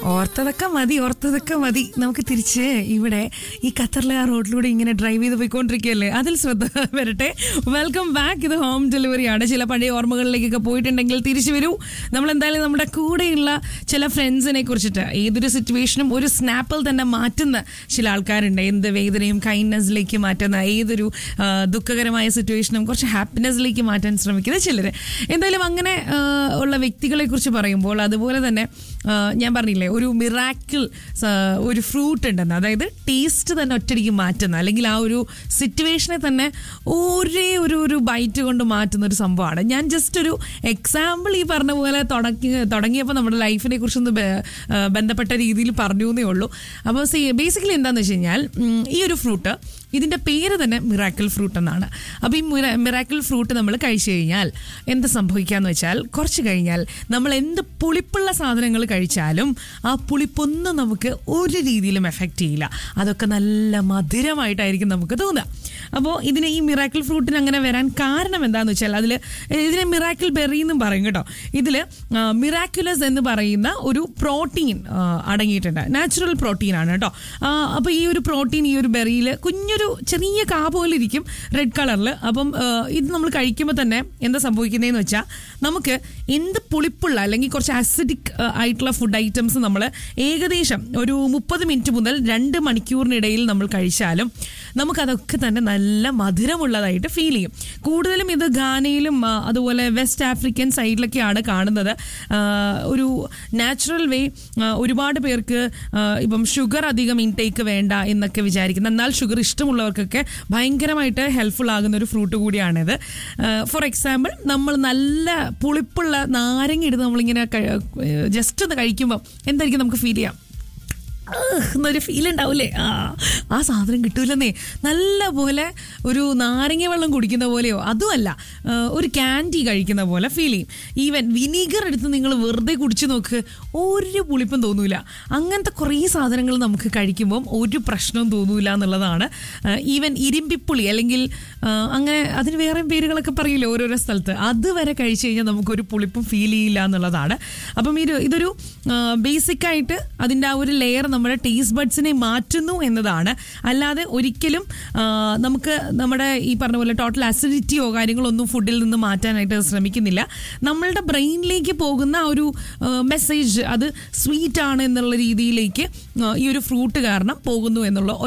ഓർത്തതൊക്കെ മതി ഓർത്തതൊക്കെ മതി നമുക്ക് തിരിച്ച് ഇവിടെ ഈ ഖത്തറിലെ ആ റോഡിലൂടെ ഇങ്ങനെ ഡ്രൈവ് ചെയ്ത് പോയിക്കൊണ്ടിരിക്കുകയല്ലേ അതിൽ ശ്രദ്ധ വരട്ടെ വെൽക്കം ബാക്ക് ഇത് ഹോം ഡെലിവറി ആണ് ചില പഴയ ഓർമ്മകളിലേക്കൊക്കെ പോയിട്ടുണ്ടെങ്കിൽ തിരിച്ചു വരൂ നമ്മൾ എന്തായാലും നമ്മുടെ കൂടെയുള്ള ചില ഫ്രണ്ട്സിനെ കുറിച്ചിട്ട് ഏതൊരു സിറ്റുവേഷനും ഒരു സ്നാപ്പിൽ തന്നെ മാറ്റുന്ന ചില ആൾക്കാരുണ്ട് എന്ത് വേദനയും കൈൻഡ്നെസ്സിലേക്ക് മാറ്റുന്ന ഏതൊരു ആ, ദുഃഖകരമായ സിറ്റുവേഷനും കുറച്ച് ഹാപ്പിനെസ്സിലേക്ക് മാറ്റാൻ ശ്രമിക്കുന്ന ചിലർ എന്തായാലും അങ്ങനെ ആ, ഉള്ള വ്യക്തികളെ കുറിച്ച് പറയുമ്പോൾ അതുപോലെ തന്നെ ആ, ഞാൻ പറഞ്ഞില്ലേ ഒരു മിറാക്കിൾ ഒരു ഫ്രൂട്ട് ഉണ്ടെന്ന് അതായത് ടേസ്റ്റ് തന്നെ ഒറ്റടിക്ക് മാറ്റുന്ന അല്ലെങ്കിൽ ആ ഒരു സിറ്റുവേഷനെ തന്നെ ഒരേ ഒരു ഒരു ബൈറ്റ് കൊണ്ട് മാറ്റുന്ന ഒരു സംഭവമാണ് ഞാൻ ജസ്റ്റ് ഒരു എക്സാമ്പിൾ ഈ പറഞ്ഞ പോലെ തുടങ്ങി തുടങ്ങിയപ്പോൾ നമ്മുടെ ലൈഫിനെ കുറിച്ചൊന്ന് ബ- ആ, ബന്ധപ്പെട്ട രീതിയിൽ പറഞ്ഞു എന്നേ ഉള്ളൂ അപ്പോൾ ബേസിക്കലി എന്താണെന്ന് വെച്ച് കഴിഞ്ഞാൽ ഉം, ഈ ഒരു ഫ്രൂട്ട് ഇതിന്റെ പേര് തന്നെ മിറാക്കിൾ ഫ്രൂട്ട് എന്നാണ് അപ്പോൾ ഈ മിറാക്കിൾ ഫ്രൂട്ട് നമ്മൾ കഴിച്ചു കഴിഞ്ഞാൽ എന്ത് സംഭവിക്കാന്ന് വെച്ചാൽ കുറച്ച് കഴിഞ്ഞാൽ നമ്മൾ എന്ത് പുളിപ്പുള്ള സാധനങ്ങൾ കഴിച്ചാലും ആ പുളിപ്പൊന്നും നമുക്ക് ഒരു രീതിയിലും എഫക്റ്റ് ചെയ്യില്ല അതൊക്കെ നല്ല മധുരമായിട്ടായിരിക്കും നമുക്ക് തോന്നുക അപ്പോൾ ഇതിന് ഈ മിറാക്കിൾ ഫ്രൂട്ടിന് അങ്ങനെ വരാൻ കാരണം എന്താണെന്ന് വെച്ചാൽ അതിൽ ഇതിനെ മിറാക്കിൾ ബെറി എന്നും പറയും കേട്ടോ ഇതിൽ മിറാക്കുലസ് എന്ന് പറയുന്ന ഒരു പ്രോട്ടീൻ അടങ്ങിയിട്ടുണ്ട് നാച്ചുറൽ പ്രോട്ടീൻ ആണ് കേട്ടോ അപ്പോൾ ഈ ഒരു പ്രോട്ടീൻ ഈ ഒരു ബെറിയിൽ കുഞ്ഞൊരു ചെറിയ കാ പോലെ ഇരിക്കും റെഡ് കളറിൽ അപ്പം ആ, ഇത് നമ്മൾ കഴിക്കുമ്പോൾ തന്നെ എന്താ സംഭവിക്കുന്നതെന്ന് വെച്ചാൽ നമുക്ക് എന്ത് പുളിപ്പുള്ള അല്ലെങ്കിൽ കുറച്ച് അസിഡിക് ആയിട്ടുള്ള ഫുഡ് ഐറ്റംസ് നമ്മൾ ഏകദേശം ഒരു മുപ്പത് മിനിറ്റ് മുതൽ രണ്ട് മണിക്കൂറിനിടയിൽ നമ്മൾ കഴിച്ചാലും നമുക്കതൊക്കെ തന്നെ നല്ല മധുരമുള്ളതായിട്ട് ഫീൽ ചെയ്യും കൂടുതലും ഇത് ഘാനയിലും ആ, അതുപോലെ വെസ്റ്റ് ആഫ്രിക്കൻ സൈഡിലൊക്കെയാണ് കാണുന്നത് ആ, ഒരു നാച്ചുറൽ വേ ഒരുപാട് പേർക്ക് ആ, ഇപ്പം ഷുഗർ അധികം ഇൻടേക്ക് വേണ്ട എന്നൊക്കെ വിചാരിക്കുന്നു എന്നാൽ ഷുഗർ ഇഷ്ടമുള്ളവർക്കൊക്കെ ഭയങ്കരമായിട്ട് ഹെൽപ്ഫുൾ ആകുന്ന ഒരു ഫ്രൂട്ട് കൂടിയാണിത് ഫോർ എക്സാമ്പിൾ നമ്മൾ നല്ല പുളിപ്പുള്ള നാരങ്ങ ഇടുന്ന് നമ്മളിങ്ങനെ ജസ്റ്റ് ഒന്ന് കഴിക്കുമ്പോൾ എന്തായിരിക്കും നമുക്ക് ഫീൽ ചെയ്യാം "ആഹ്" എന്നൊരു ഫീൽ ഉണ്ടാവില്ലേ ആ ആ സാധനം കിട്ടൂലെന്നേ നല്ല പോലെ ഒരു നാരങ്ങ വെള്ളം കുടിക്കുന്ന പോലെയോ അതുമല്ല ആ, ഒരു ക്യാൻഡി കഴിക്കുന്ന പോലെ ഫീൽ ചെയ്യും ഈവൻ വിനീഗർ എടുത്ത് നിങ്ങൾ വെറുതെ കുടിച്ചു നോക്ക് ഒരു പുളിപ്പും തോന്നൂല അങ്ങനത്തെ കുറേ സാധനങ്ങൾ നമുക്ക് കഴിക്കുമ്പം ഒരു പ്രശ്നവും തോന്നൂല എന്നുള്ളതാണ് ഈവൻ ഇരുമ്പിപ്പുളി അല്ലെങ്കിൽ ആ, അങ്ങനെ അതിന് വേറെ പേരുകളൊക്കെ പറയില്ലേ ഓരോരോ സ്ഥലത്ത് അതുവരെ കഴിച്ചു കഴിഞ്ഞാൽ നമുക്കൊരു പുളിപ്പും ഫീൽ ചെയ്യില്ല എന്നുള്ളതാണ് അപ്പം ഇത് ഇതൊരു ബേസിക് ആയിട്ട് അതിൻ്റെ ആ ഒരു ലെയർ നമ്മുടെ ടേസ്റ്റ് ബഡ്സിനെ മാറ്റുന്നു എന്നതാണ് അല്ലാതെ ഒരിക്കലും ആ, നമുക്ക് നമ്മുടെ ഈ പറഞ്ഞ പോലെ ടോട്ടൽ അസിഡിറ്റിയോ കാര്യങ്ങളൊന്നും ഫുഡിൽ നിന്ന് മാറ്റാനായിട്ട് ശ്രമിക്കുന്നില്ല നമ്മളുടെ ബ്രെയിനിലേക്ക് പോകുന്ന ആ ഒരു മെസ്സേജ് അത് സ്വീറ്റ് ആണ് എന്നുള്ള രീതിയിലേക്ക് ആ, ഈ ഒരു ഫ്രൂട്ട് കാരണം പോകുന്നു എന്നുള്ള